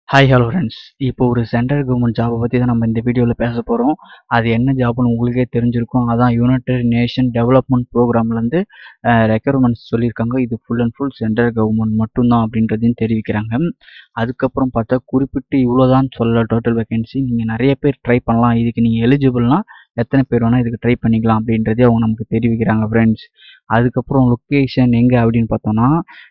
hi hello friends இப்போ ஒரு central government ஜாபை பற்றி தான் நம்ம இந்த வீடியோவில் பேச போகிறோம் அது என்ன ஜாப்னு உங்களுக்கே தெரிஞ்சிருக்கும் அதான் யுனைடெட் நேஷன் டெவலப்மெண்ட் ப்ரோக்ராம்லேருந்து ரெக்யர்மெண்ட்ஸ் சொல்லியிருக்காங்க இது full and full central government மட்டும்தான் அப்படின்றதையும் தெரிவிக்கிறாங்க அதுக்கப்புறம் பார்த்தா குறிப்பிட்டு இவ்வளோதான் சொல்ல டோட்டல் வேகன்சி நீங்கள் நிறைய பேர் ட்ரை பண்ணலாம் இதுக்கு நீங்கள் எலிஜிபிள்னா எத்தனை பேர் வேணால் இதுக்கு ட்ரை பண்ணிக்கலாம் அப்படின்றதே அவங்க நமக்கு தெரிவிக்கிறாங்க ஃப்ரெண்ட்ஸ் அதுக்கப்புறம் லொக்கேஷன் எங்கே அப்படின்னு பார்த்தோன்னா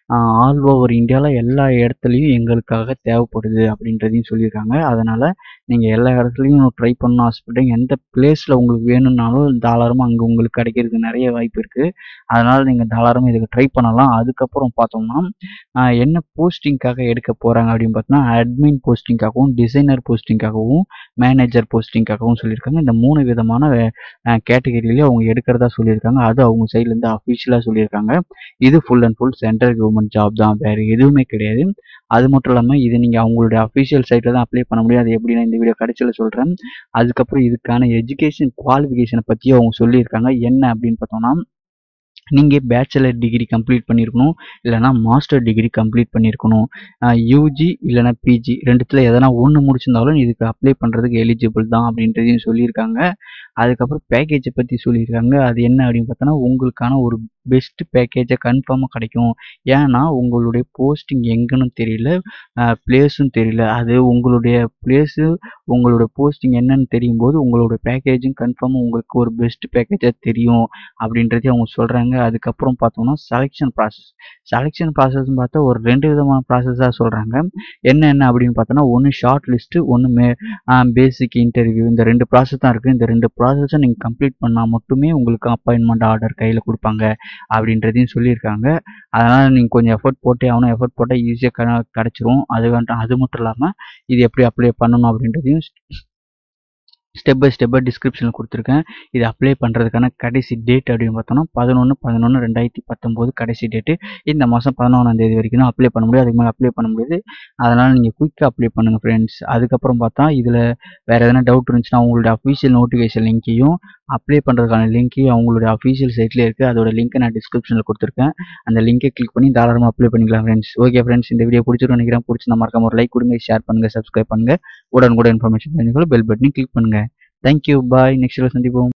ஆல் ஓவர் இந்தியாவில் எல்லா இடத்துலையும் எங்களுக்காக தேவைப்படுது அப்படின்றதையும் சொல்லியிருக்காங்க அதனால் நீங்கள் எல்லா இடத்துலையும் ட்ரை பண்ணணும் ஆசைப்பட்டீங்க எந்த பிளேஸில் உங்களுக்கு வேணும்னாலும் தாராளமாக அங்கே உங்களுக்கு கிடைக்கிறதுக்கு நிறைய வாய்ப்பு இருக்குது அதனால் நீங்கள் தாராளமாக இதுக்கு ட்ரை பண்ணலாம் அதுக்கப்புறம் பார்த்தோம்னா ஆஹ் என்ன போஸ்டிங்காக எடுக்க போகிறாங்க அப்படின்னு பார்த்தோன்னா அட்மின் போஸ்டிங்காகவும் டிசைனர் போஸ்டிங்காகவும் மேனேஜர் போஸ்டிங்காகவும் சொல்லியிருக்காங்க இந்த மூணு விதமான கேட்டகரியிலேயே அவங்க எடுக்கிறதா சொல்லியிருக்காங்க அது அவங்க சைட்லேருந்து அஃபிஷியலாக சொல்லியிருக்காங்க இது full and full central government job தான் வேறு எதுவுமே கிடையாது அது மட்டும் இல்லாமல் இது நீங்கள் அவங்களுடைய அஃபிஷியல் சைட்டில் தான் அப்ளை பண்ண முடியும் அது எப்படி நான் இந்த வீடியோ கடைசியில் சொல்கிறேன் அதுக்கப்புறம் இதுக்கான எஜுகேஷன் குவாலிஃபிகேஷனை பற்றி அவங்க சொல்லியிருக்காங்க என்ன அப்படின்னு பார்த்தோம்னா நீங்கள் பேச்சுலர் டிகிரி கம்ப்ளீட் பண்ணியிருக்கணும் இல்லைனா மாஸ்டர் டிகிரி கம்ப்ளீட் பண்ணியிருக்கணும் யூஜி இல்லைனா பிஜி ரெண்டுத்தில் எதனா ஒன்று முடிச்சிருந்தாலும் இதுக்கு அப்ளை பண்ணுறதுக்கு எலிஜிபிள் தான் அப்படின்றதையும் சொல்லியிருக்காங்க அதுக்கப்புறம் பேக்கேஜை பற்றி சொல்லியிருக்காங்க அது என்ன அப்படின்னு பார்த்தோன்னா உங்களுக்கான ஒரு பெஸ்ட் பேக்கேஜை கன்ஃபார்மாக கிடைக்கும் ஏன்னா உங்களுடைய போஸ்டிங் எங்கன்னு தெரியல பிளேஸும் தெரியல அது உங்களுடைய பிளேஸு உங்களோட போஸ்டிங் என்னன்னு தெரியும் போது உங்களோட பேக்கேஜும் கன்ஃபார்மாக உங்களுக்கு ஒரு பெஸ்ட் பேக்கேஜாக தெரியும் அப்படின்றதே அவங்க சொல்கிறாங்க அதுக்கப்புறம் பார்த்தோம்னா செலெக்ஷன் ப்ராசஸ் செலெக்ஷன் ப்ராசஸ்னு பார்த்தா ஒரு ரெண்டு விதமான ப்ராசஸாக சொல்கிறாங்க என்ன என்ன அப்படின்னு பார்த்தோன்னா ஒன்று ஷார்ட் லிஸ்ட்டு ஒன்று மே பேசிக் இன்டர்வியூ இந்த ரெண்டு ப்ராசஸ் தான் இருக்குது இந்த ரெண்டு ப்ராசஸை நீங்கள் கம்ப்ளீட் பண்ணால் மட்டுமே உங்களுக்கு அப்பாயின்மெண்ட் ஆர்டர் கையில் கொடுப்பாங்க அப்படின்றதையும் சொல்லியிருக்காங்க அதனால் நீங்கள் கொஞ்சம் எஃபர்ட் போட்டே ஆகணும் எஃபர்ட் போட்டால் ஈஸியாக க கிடச்சிரும் அது வேண்டாம் அது மட்டும் இல்லாமல் இது எப்படி அப்ளை பண்ணணும் அப்படின்றதையும் ஸ்டெப் பை ஸ்டெப்பாக டிஸ்கிரிப்ஷனில் கொடுத்துருக்கேன் இது அப்ளை பண்ணுறதுக்கான கடைசி டேட் அப்படின்னு பார்த்தோம்னா பதினொன்று பதினொன்று ரெண்டாயிரத்தி பத்தொம்போது கடைசி டேட்டு இந்த மாதம் பதினொன்றாம் தேதி வரைக்கும் தான் அப்ளை பண்ண முடியும் அதுக்கு மேலே அப்ளை பண்ண முடியாது அதனால் நீங்கள் குயிக்காக அப்ளை பண்ணுங்கள் ஃப்ரெண்ட்ஸ் அதுக்கப்புறம் பார்த்தா இதில் வேறு எதனா டவுட் இருந்துச்சுன்னா உங்களோட அஃபீஷியல் நோட்டிஃபிகேஷன் லிங்க்கையும் அப்ளை பண்ணுறதுக்கான லிங்க்கையும் அவங்களுடைய அஃபீஷியல் சைட்லேயே இருக்குது அதோட லிங்க்கை நான் டிஸ்கிரிப்ஷனில் கொடுத்துருக்கேன் அந்த லிங்கை கிளிக் பண்ணி தாராளமாக அப்ளை பண்ணிக்கலாம் ஃப்ரெண்ட்ஸ் ஓகே ஃப்ரெண்ட்ஸ் இந்த வீடியோ பிடிச்சிருக்கும் நினைக்கிறேன் பிடிச்சிருந்தா மறக்காம ஒரு லைக் கொடுங்க ஷேர் பண்ணுங்கள் சப்ஸ்கிரைப் பண்ணுங்கள் உடனுக்குடன் இன்ஃபர்மேஷன் தெரிஞ்சுக்கொள்ள பெல் பட்டனையும் கிளிக் பண்ணுங்கள் தேங்க்யூ பாய் நெக்ஸ்ட் சந்திப்போம்